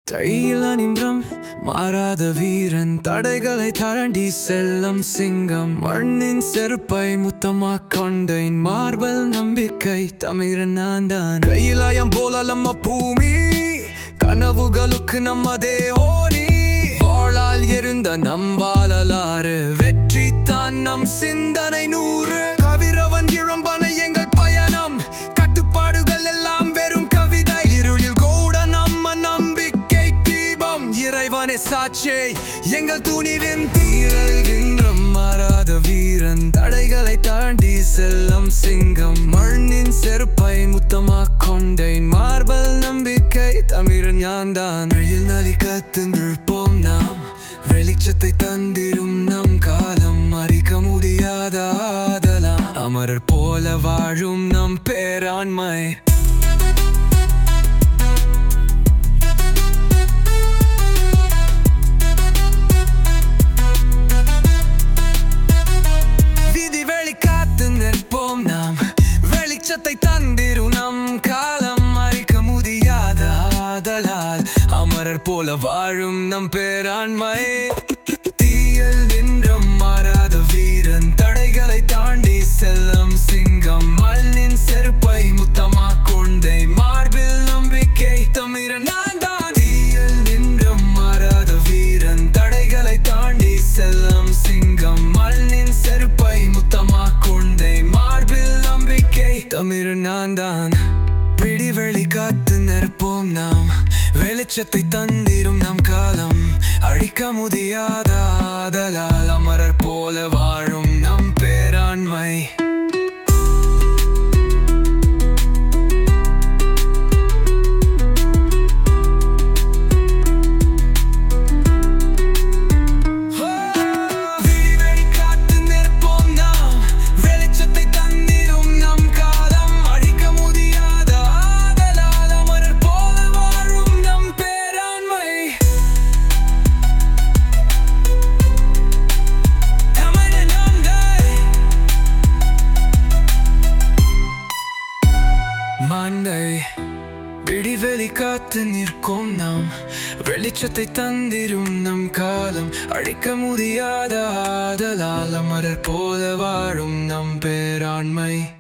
கையில் அணின்றம் மாறாத வீரன் தடைகளை தாண்டி செல்லம் சிங்கம் மண்ணின் செருப்பை முத்தமா கொண்டேன் மார்பல் நம்பிக்கை தமிழன் நான் தான் கையிலாயம் போல நம்ம பூமி கனவுகளுக்கு நம்மதே ஓனி வாழால் இருந்த நம்பாலலாறு வெற்றி தான் நம் சிந்தனை நூறு கவிரவன் இளம்பனை எங்கள் பயணம் கட்டுப்பாடுகள் எல்லாம் வெறும் கவிதை இருளில் கூட நம்ம நம்பிக்கை தீபம் இறைவனை சாட்சியை எங்கள் துணிவின் தீரல்கின்றம் மாறாத வீரன் தடைகளை தாண்டி செல்லம் சிங்கம் மண்ணின் செருப்பை முத்தமா கொண்டேன் மார்பல் நம்பிக்கை தமிழன் யான்தான் வெயில் நலி கத்துங்கிருப்போம் நாம் வெளிச்சத்தை தந்திரும் நம் காலம் மறிக்க முடியாத ஆதலாம் அமரர் போல வாழும் நம் பேராண்மை விதி வெளி காத்து நிற்போம் நாம் வெளிச்சத்தை தந்திரும் நம் காலம் மறிக்க முடியாத ஆதலால் அமரர் போல வாழும் நம் பேராண்மை தீயில் நின்றும் மாறாத வீரன் தடைகளை தாண்டி செல்லம் சிங்கம் மண்ணின் செருப்பை முத்தமா கொண்டே மார்பில் நம்பிக்கை தமிழன் நான் தான் தீயில் நின்றும் மாறாத வீரன் தடைகளை தாண்டி செல்லம் சிங்கம் மண்ணின் செருப்பை முத்தமா கொண்டே மார்பில் நம்பிக்கை தமிழன் நான் தான் பிடிவெளி காத்து நிற்போம் நாம் வெளிச்சத்தை தந்திரும் நம் காலம் அழிக்க முடியாத ஆதலால் அமரர் போல வாழும் நம் பேராண்மை விடிவெளி காத்து நிற்போம் நாம் வெளிச்சத்தை தந்திரும் நம் காலம் அழிக்க முடியாத ஆதலால் அமரர் போல வாழும் நம் பேராண்மை தமிழன் நாங்கள் மாண்டை விடிவெளி காத்து நிற்கும் நாம் வெளிச்சத்தை தந்திரும் நம் காலம் அழிக்க முடியாத ஆதலால் அமரர் போல வாழும் நம் பேராண்மை